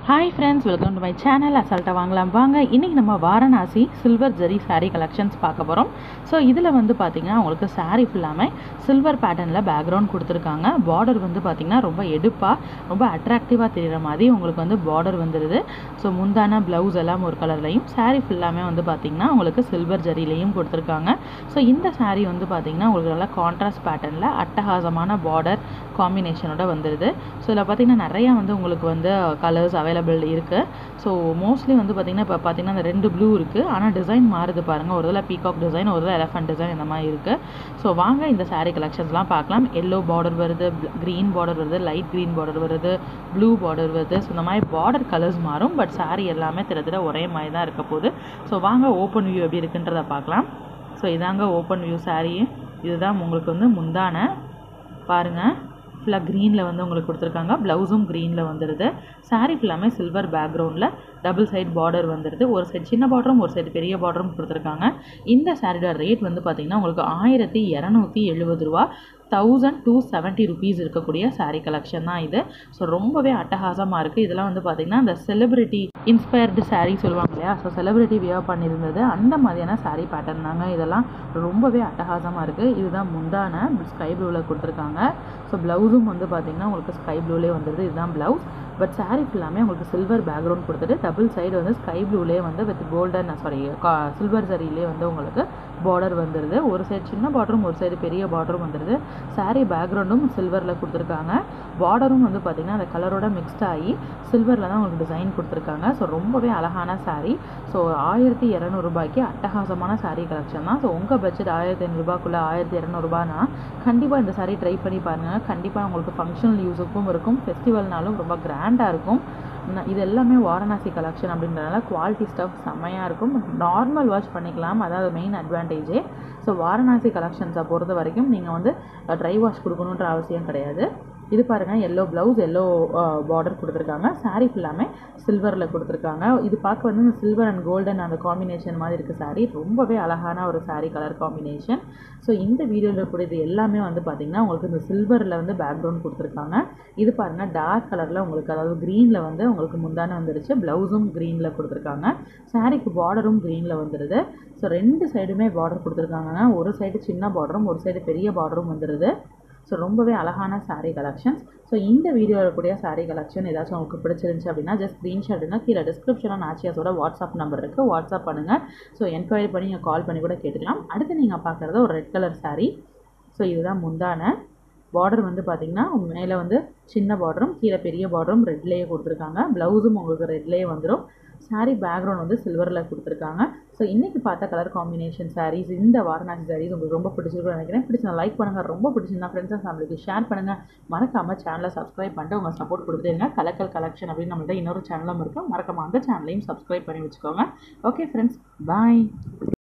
hi friends welcome to my channel அசால்ட்டாக வாங்கலாம் வாங்க இன்றைக்கி நம்ம வாரணாசி சில்வர் ஜெரி saree கலெக்ஷன்ஸ் பார்க்க போகிறோம் ஸோ இதில் வந்து பார்த்திங்கன்னா உங்களுக்கு saree ஃபுல்லாமே சில்வர் பேட்டர்னில் பேக்ரவுண்ட் கொடுத்துருக்காங்க பார்டர் வந்து பார்த்திங்கன்னா ரொம்ப எடுப்பாக ரொம்ப அட்ராக்டிவாக தெரிகிற மாதிரி உங்களுக்கு வந்து பார்டர் வந்துடுது ஸோ முந்தான ப்ளவுஸ் எல்லாம் ஒரு கலர்லையும் saree ஃபுல்லாமே வந்து பார்த்திங்கன்னா உங்களுக்கு சில்வர் ஜரிலையும் கொடுத்துருக்காங்க ஸோ இந்த saree வந்து பார்த்திங்கன்னா உங்களுக்கு நல்லா கான்ட்ராஸ்ட் பேட்டர்னில் அட்டகாசமான பார்டர் காம்பினேஷனோட வந்துடுது ஸோ இதில் பார்த்திங்கன்னா நிறையா வந்து உங்களுக்கு வந்து கலர்ஸ் அவைலபிள் இருக்குது ஸோ மோஸ்ட்லி வந்து பார்த்திங்கன்னா இப்போ பார்த்திங்கன்னா அந்த ரெண்டு ப்ளூ இருக்குது ஆனால் டிசைன் மாறுது பாருங்கள் ஒரு இதில் பீகாக் டிசைன் ஒரு இதில் எலஃபண்ட் டிசைன் இந்த மாதிரி இருக்குது ஸோ வாங்க இந்த saree கலெக்ஷன்ஸ்லாம் பார்க்கலாம் எல்லோ பார்டர் வருது க்ரீன் பார்டர் வருது லைட் க்ரீன் பார்டர் வருது ப்ளூ பார்டர் வருது ஸோ இந்த மாதிரி பார்டர் கலர்ஸ் மாறும் பட் saree எல்லாமே திட்டத்தட்ட ஒரே மாதிரி தான் இருக்க போகுது ஸோ வாங்க ஓப்பன் வியூ எப்படி இருக்குன்றத பார்க்கலாம் ஸோ இதாங்க ஓப்பன் வியூ saree இதுதான் உங்களுக்கு வந்து முந்தான பாருங்கள் ஃபுல்லாக க்ரீனில் வந்து உங்களுக்கு கொடுத்துருக்காங்க ப்ளவுஸும் க்ரீனில் வந்துடுது saree ஃபுல்லாமே சில்வர் பேக்ரவுண்டில் டபுள் சைட் பார்டர் வந்துடுது ஒரு சைடு சின்ன பார்டரும் ஒரு சைடு பெரிய பார்டரும் கொடுத்துருக்காங்க இந்த சாரியோட ரேட் வந்து பார்த்திங்கன்னா உங்களுக்கு ஆயிரத்தி இரநூத்தி எழுபது ரூபா தௌசண்ட் டூ செவன்ட்டி ருபீஸ் இருக்கக்கூடிய saree கலெக்ஷன் தான் இது ஸோ ரொம்பவே அட்டகாசமாக இருக்குது இதெல்லாம் வந்து பார்த்திங்கன்னா அந்த செலிப்ரிட்டி இன்ஸ்பயர்டு saree சொல்லுவாங்க இல்லையா ஸோ செலிப்ரிட்டி வியர் பண்ணியிருந்தது அந்த மாதிரியான saree பேட்டர்ன் தாங்க இதெல்லாம் ரொம்பவே அட்டகாசமாக இருக்குது இதுதான் முந்தான ஸ்கை ப்ளூவில் கொடுத்துருக்காங்க ஸோ ப்ளவுஸும் வந்து பார்த்திங்கன்னா உங்களுக்கு ஸ்கை ப்ளூலே வந்துடுது இதுதான் ப்ளவுஸ் பட் saree ஃபுல்லாமே உங்களுக்கு சில்வர் பேக்ரவுண்ட் கொடுத்துட்டு டபுள் சைடு வந்து ஸ்கை ப்ளூலே வந்து வித் கோல்டன் சாரி சில்வர் சரியிலே வந்து உங்களுக்கு பார்டர் வந்துடுது ஒரு சைடு சின்ன பார்டரும் ஒரு சைடு பெரிய பார்டரும் வந்துடுது saree பேக்ரவுண்டும் சில்வரில் கொடுத்துருக்காங்க பார்டரும் வந்து பார்த்திங்கன்னா அந்த கலரோட மிக்ஸ்ட் ஆகி சில்வரில் தான் உங்களுக்கு டிசைன் கொடுத்துருக்காங்க ஸோ ரொம்பவே அழகான saree ஸோ ஆயிரத்தி இரநூறுபாய்க்கு அட்டகாசமான saree கலெக்ஷன் தான் ஸோ உங்கள் பட்ஜெட் ஆயிரத்தி ஐநூறுரூபாக்குள்ளே ஆயிரத்தி இரநூறுபானா கண்டிப்பாக இந்த saree ட்ரை பண்ணி பாருங்கள் கண்டிப்பாக உங்களுக்கு ஃபங்க்ஷனல் யூஸுக்கும் இருக்கும் ஃபெஸ்டிவல்னாலும் ரொம்ப கிராண்டாக இருக்கும் ந- இது எல்லாமே வாரணாசி கலெக்ஷன் அப்படின்றனால குவாலிட்டி ஸ்டஃப் செம்மையாக இருக்கும் நார்மல் வாஷ் பண்ணிக்கலாம் அதாவது மெயின் அட்வான்டேஜே ஸோ வாரணாசி கலெக்ஷன்ஸை பொறுத்த வரைக்கும் நீங்கள் வந்து ட்ரை வாஷ் கொடுக்கணுன்ற அவசியம் கிடையாது இது பாருங்கள் எல்லோ ப்ளவுஸ் எல்லோ பார்டர் கொடுத்துருக்காங்க saree ஃபுல்லாமே சில்வரில் கொடுத்துருக்காங்க இது பார்க்க வந்து சில்வர் அண்ட் கோல்டன் அந்த காம்பினேஷன் மாதிரி இருக்குது saree ரொம்பவே அழகான ஒரு saree கலர் காம்பினேஷன் ஸோ இந்த வீடியோவில் கூட இது எல்லாமே வந்து பார்த்திங்கன்னா உங்களுக்கு இந்த சில்வரில் வந்து பேக்ரவுண்ட் கொடுத்துருக்காங்க இது பாருங்கள் டார்க் கலரில் உங்களுக்கு அதாவது க்ரீனில் வந்து உங்களுக்கு முந்தான வந்துருச்சு ப்ளவுஸும் க்ரீனில் கொடுத்துருக்காங்க சாரீக்கு பார்டரும் க்ரீனில் வந்துடுது ஸோ ரெண்டு சைடுமே பார்டர் கொடுத்துருக்காங்க ஒரு சைடு சின்ன பார்டரும் ஒரு சைடு பெரிய பார்டரும் வந்துடுது ஸோ ரொம்பவே அழகான saree கலெக்ஷன்ஸ் ஸோ இந்த வீடியோவில் கூடிய saree கலெக்ஷன் ஏதாச்சும் உங்களுக்கு பிடிச்சிருந்துச்சு அப்படின்னா ஜஸ்ட் ஸ்க்ரீன்ஷாட் எடுங்க கீழே டிஸ்கிரிப்ஷனில் நாச்சியாஸோட வாட்ஸ்அப் நம்பர் இருக்குது வாட்ஸ்அப் பண்ணுங்கள் ஸோ என்கொயரி பண்ணி நீங்கள் கால் பண்ணி கூட கேட்டுக்கலாம் அடுத்து நீங்கள் பார்க்குறது ஒரு ரெட் கலர் saree ஸோ இதுதான் முந்தான பார்டர் வந்து பார்த்திங்கன்னா மேலே வந்து சின்ன பார்டரும் கீழே பெரிய பார்டரும் ரெட்லேயே கொடுத்துருக்காங்க ப்ளவுஸும் உங்களுக்கு ரெட்லேயே வந்துடும் saree பேக்ரவுண்ட் வந்து சில்வரில் கொடுத்துருக்காங்க ஸோ இன்றைக்கி பார்த்த கலர் காம்பினேஷன் sarees இந்த வாரணாசி sarees உங்களுக்கு ரொம்ப பிடிச்சிருக்கும்னு நினைக்கிறேன் பிடிச்சா லைக் பண்ணுங்கள் ரொம்ப பிடிச்சிருந்தா ஃப்ரெண்ட்ஸ் அண்ட் ஃபேமிலிக்கு ஷேர் பண்ணுங்கள் மறக்காமல் சேனலை சப்ஸ்கிரைப் பண்ணிட்டு உங்கள் சப்போர்ட் கொடுத்துட்டே இருங்க கலக்கல் கலெக்ஷன் அப்படின்னு நம்மள்ட்ட இன்னொரு சேனலும் இருக்குது மறக்காம அந்த சேனலையும் சப்ஸ்கிரைப் பண்ணி வச்சுக்கோங்க ஓகே ஃப்ரெண்ட்ஸ் பாய்